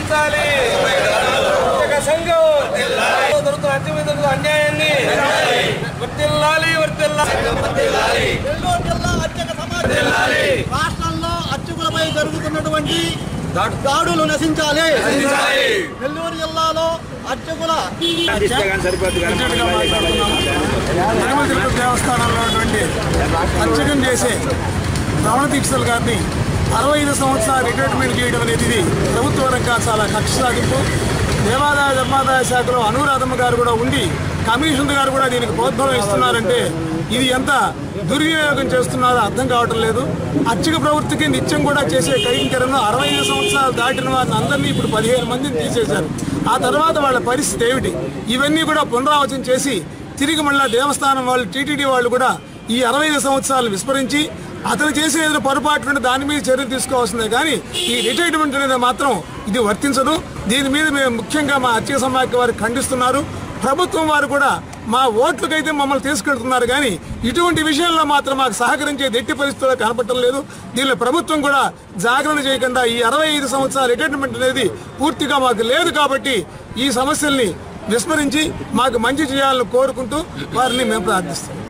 నశించాలి అర్చక సంఘం దొరుకుతున్న అత్యవసర దొరుకుతున్న అన్యాయాన్ని వర్తిల్లాలి వర్తిల్లాలి నెల్లూరు జిల్లా అర్చక సమాజం రాష్ట్రంలో అర్చకులపై జరుగుతున్నటువంటి దాడులు నశించాలి నెల్లూరు జిల్లాలో అర్చకుల తిరుమల తిరుపతి దేవస్థానంలో ఉన్నటువంటి అర్చకం చేసే రమణ దీక్షలు గారిని అరవై ఐదు సంవత్సరాలు రిటైర్మెంట్ చేయడం అనేది ఇది ప్రభుత్వ పరంగా చాలా కక్ష సాగింపు దేవాదాయ ధర్మాదాయ శాఖలో అనురాధమ్మ గారు కూడా ఉండి కమిషనర్ గారు కూడా దీనికి ప్రోద్బలం ఇస్తున్నారంటే ఇది ఎంత దుర్వినియోగం చేస్తున్నారో అర్థం కావటం లేదు అర్చక ప్రవృత్తికి నిత్యం కూడా చేసే కైంకర్యంలో అరవై ఐదు సంవత్సరాలు దాటిన వారిని అందరినీ ఇప్పుడు పదిహేను మందిని తీసేశారు ఆ తర్వాత వాళ్ళ పరిస్థితి ఏమిటి ఇవన్నీ కూడా పునరావచన చేసి తిరిగి మళ్ళా దేవస్థానం వాళ్ళు టీటీడీ వాళ్ళు కూడా ఈ అరవై ఐదు సంవత్సరాలు విస్మరించి అతను చేసే ఏదైనా పొరపాటు ఉంటే దాని మీద చర్య తీసుకోవాల్సిందే కానీ ఈ రిటైర్మెంట్ అనేది మాత్రం ఇది వర్తించదు దీని మీద మేము ముఖ్యంగా మా అత్యక సమాఖ్య వారు ఖండిస్తున్నారు ప్రభుత్వం వారు కూడా మా ఓట్లకైతే మమ్మల్ని తీసుకెళ్తున్నారు కానీ ఇటువంటి విషయాల్లో మాత్రం మాకు సహకరించే ఎట్టి పరిస్థితుల్లో కనపడటం లేదు దీనిలో ప్రభుత్వం కూడా జాగరణ చేయకుండా ఈ అరవై ఐదు సంవత్సరాల రిటైర్మెంట్ అనేది పూర్తిగా మాకు లేదు కాబట్టి ఈ సమస్యల్ని విస్మరించి మాకు మంచి చేయాలని కోరుకుంటూ వారిని మేము ప్రార్థిస్తాం